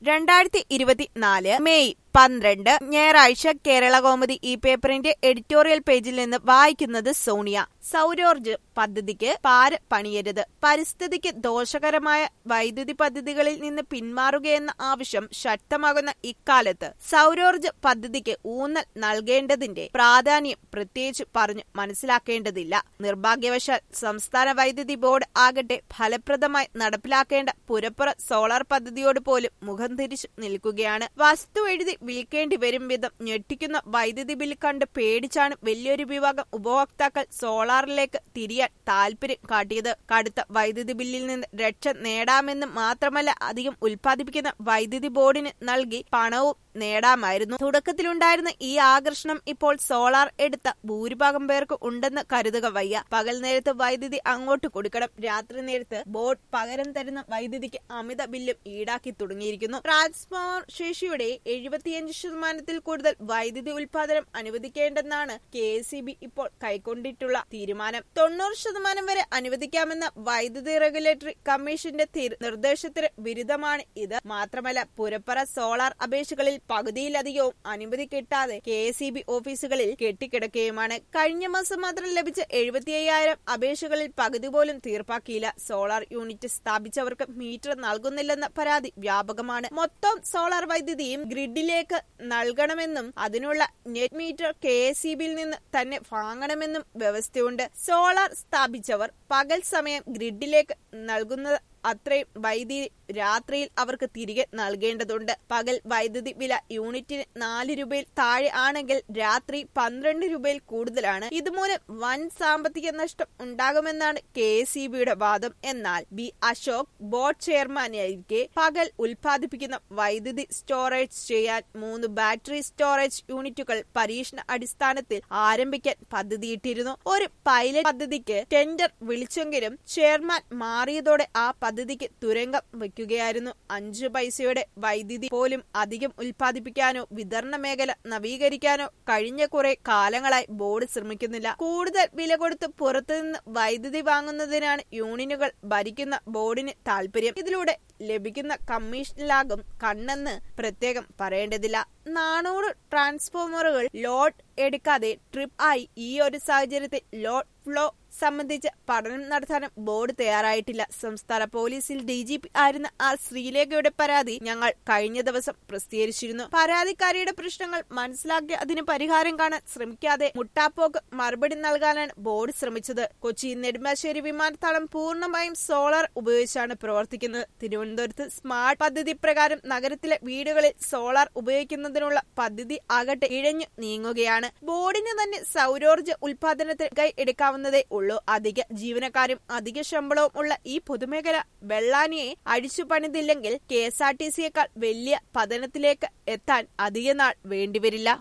രണ്ടായിരത്തി ഇരുപത്തിനാല് മെയ് പന്ത്രണ്ട് ഞായറാഴ്ച കേരള കോമതി ഈ പേപ്പറിന്റെ എഡിറ്റോറിയൽ പേജിൽ നിന്ന് വായിക്കുന്നത് സോണിയ സൗരോർജ് പദ്ധതിക്ക് പാര പണിയരുത് പരിസ്ഥിതിക്ക് ദോഷകരമായ വൈദ്യുതി പദ്ധതികളിൽ നിന്ന് പിന്മാറുകയെന്ന ആവശ്യം ശക്തമാകുന്ന ഇക്കാലത്ത് സൗരോർജ പദ്ധതിക്ക് ഊന്നൽ നൽകേണ്ടതിന്റെ പ്രാധാന്യം പ്രത്യേകിച്ച് പറഞ്ഞു മനസ്സിലാക്കേണ്ടതില്ല നിർഭാഗ്യവശാൽ സംസ്ഥാന വൈദ്യുതി ബോർഡ് ആകട്ടെ ഫലപ്രദമായി നടപ്പിലാക്കേണ്ട പുരപ്പുറ സോളാർ പദ്ധതിയോട് പോലും മുഖം തിരിച്ചു നിൽക്കുകയാണ് വസ്തു എഴുതി വിൽക്കേണ്ടി വരും വിധം ഞെട്ടിക്കുന്ന വൈദ്യുതി ബിൽ കണ്ട് പേടിച്ചാണ് വലിയൊരു വിഭാഗം ഉപഭോക്താക്കൾ സോളാറിലേക്ക് തിരിയാൻ താല്പര്യം കാട്ടിയത് കടുത്ത വൈദ്യുതി ബില്ലിൽ നിന്ന് രക്ഷ നേടാമെന്ന് മാത്രമല്ല അധികം ഉൽപ്പാദിപ്പിക്കുന്ന വൈദ്യുതി ബോർഡിന് നൽകി പണവും നേടാമായിരുന്നു തുടക്കത്തിലുണ്ടായിരുന്ന ഈ ആകർഷണം ഇപ്പോൾ സോളാർ എടുത്ത ഭൂരിഭാഗം പേർക്ക് ഉണ്ടെന്ന് കരുതുക വയ്യ പകൽ നേരത്ത് വൈദ്യുതി അങ്ങോട്ട് കൊടുക്കണം രാത്രി നേരത്ത് ബോർഡ് പകരം തരുന്ന വൈദ്യുതിക്ക് അമിത ബില്ലും ഈടാക്കി തുടങ്ങിയിരിക്കുന്നു ട്രാൻസ്ഫോമർ ശേഷിയുടെ എഴുപത്തിയഞ്ച് ശതമാനത്തിൽ കൂടുതൽ വൈദ്യുതി ഉൽപാദനം അനുവദിക്കേണ്ടെന്നാണ് കെ ഇപ്പോൾ കൈക്കൊണ്ടിട്ടുള്ള തീരുമാനം തൊണ്ണൂറ് ശതമാനം വരെ അനുവദിക്കാമെന്ന വൈദ്യുതി റെഗുലേറ്ററി കമ്മീഷന്റെ തീർ- നിർദ്ദേശത്തിന് വിരുദ്ധമാണ് ഇത് മാത്രമല്ല പുരപ്പറ സോളാർ അപേക്ഷകളിൽ പകുതിയിലധികവും അനുമതി കിട്ടാതെ കെ എസ് ഓഫീസുകളിൽ കെട്ടിക്കിടക്കുകയുമാണ് കഴിഞ്ഞ മാസം മാത്രം ലഭിച്ച എഴുപത്തി അയ്യായിരം അപേക്ഷകളിൽ പകുതി പോലും തീർപ്പാക്കിയില്ല സോളാർ യൂണിറ്റ് സ്ഥാപിച്ചവർക്ക് മീറ്റർ നൽകുന്നില്ലെന്ന പരാതി വ്യാപകമാണ് മൊത്തം സോളാർ വൈദ്യുതിയും ഗ്രിഡിലേക്ക് നൽകണമെന്നും അതിനുള്ള നെറ്റ് മീറ്റർ കെ എസ് നിന്ന് തന്നെ വാങ്ങണമെന്നും വ്യവസ്ഥയുണ്ട് സോളാർ സ്ഥാപിച്ചവർ പകൽ സമയം ഗ്രിഡിലേക്ക് നൽകുന്നത് അത്രയും വൈദ്യുതി രാത്രിയിൽ അവർക്ക് തിരികെ നൽകേണ്ടതുണ്ട് പകൽ വൈദ്യുതി വില യൂണിറ്റിന് നാല് രൂപയിൽ താഴെ ആണെങ്കിൽ രാത്രി പന്ത്രണ്ട് രൂപയിൽ കൂടുതലാണ് ഇതുമൂലം വൻ സാമ്പത്തിക നഷ്ടം ഉണ്ടാകുമെന്നാണ് കെ എസ് വാദം എന്നാൽ ബി അശോക് ബോർഡ് ചെയർമാനായിരിക്കെ പകൽ ഉൽപ്പാദിപ്പിക്കുന്ന വൈദ്യുതി സ്റ്റോറേജ് ചെയ്യാൻ മൂന്ന് ബാറ്ററി സ്റ്റോറേജ് യൂണിറ്റുകൾ പരീക്ഷണ അടിസ്ഥാനത്തിൽ ആരംഭിക്കാൻ പദ്ധതിയിട്ടിരുന്നു ഒരു പൈലറ്റ് പദ്ധതിക്ക് ടെൻഡർ വിളിച്ചെങ്കിലും ചെയർമാൻ മാറിയതോടെ ആ പദ്ധതിക്ക് തുരങ്കം വയ്ക്കുകയായിരുന്നു അഞ്ചു പൈസയുടെ വൈദ്യുതി പോലും അധികം ഉൽപ്പാദിപ്പിക്കാനോ വിതരണ മേഖല നവീകരിക്കാനോ കഴിഞ്ഞ കുറെ കാലങ്ങളായി ബോർഡ് ശ്രമിക്കുന്നില്ല കൂടുതൽ വില കൊടുത്ത് പുറത്തുനിന്ന് വൈദ്യുതി വാങ്ങുന്നതിനാണ് യൂണിയനുകൾ ഭരിക്കുന്ന ബോർഡിന് താല്പര്യം ഇതിലൂടെ ലഭിക്കുന്ന കമ്മീഷനിലാകും കണ്ണെന്ന് പ്രത്യേകം പറയേണ്ടതില്ല നാനൂറ് ട്രാൻസ്ഫോമറുകൾ ലോഡ് എടുക്കാതെ ട്രിപ്പ് ആയി ഈ ഒരു സാഹചര്യത്തിൽ ലോഡ് ഫ്ലോ സംബന്ധിച്ച് പഠനം നടത്താനും ബോർഡ് തയ്യാറായിട്ടില്ല സംസ്ഥാന പോലീസിൽ ഡി ജി പി ആയിരുന്ന ആർ ശ്രീലേഖയുടെ പരാതി ഞങ്ങൾ കഴിഞ്ഞ ദിവസം പ്രസിദ്ധീകരിച്ചിരുന്നു പരാതിക്കാരിയുടെ പ്രശ്നങ്ങൾ മനസ്സിലാക്കി അതിന് പരിഹാരം കാണാൻ ശ്രമിക്കാതെ മുട്ടാപ്പോക്ക് മറുപടി നൽകാനാണ് ബോർഡ് ശ്രമിച്ചത് കൊച്ചി നെടുമ്പാശ്ശേരി വിമാനത്താവളം പൂർണ്ണമായും സോളാർ ഉപയോഗിച്ചാണ് പ്രവർത്തിക്കുന്നത് തിരുവനന്തപുരത്ത് സ്മാർട്ട് പദ്ധതി പ്രകാരം നഗരത്തിലെ വീടുകളിൽ സോളാർ ഉപയോഗിക്കുന്നതിനുള്ള പദ്ധതി ആകട്ടെ ഇഴഞ്ഞു നീങ്ങുകയാണ് ബോർഡിന് തന്നെ സൗരോർജ്ജ ഉൽപാദനത്തിൽ കൈ എടുക്കാവുന്നതേ ഉള്ളൂ അധിക ജീവനക്കാരും അധിക ശമ്പളവും ഉള്ള ഈ പൊതുമേഖല വെള്ളാനിയെ അഴിച്ചു പണിതില്ലെങ്കിൽ കെ എസ് ആർ ടി സിയേക്കാൾ വലിയ പതനത്തിലേക്ക് എത്താൻ അധിക നാൾ വേണ്ടിവരില്ല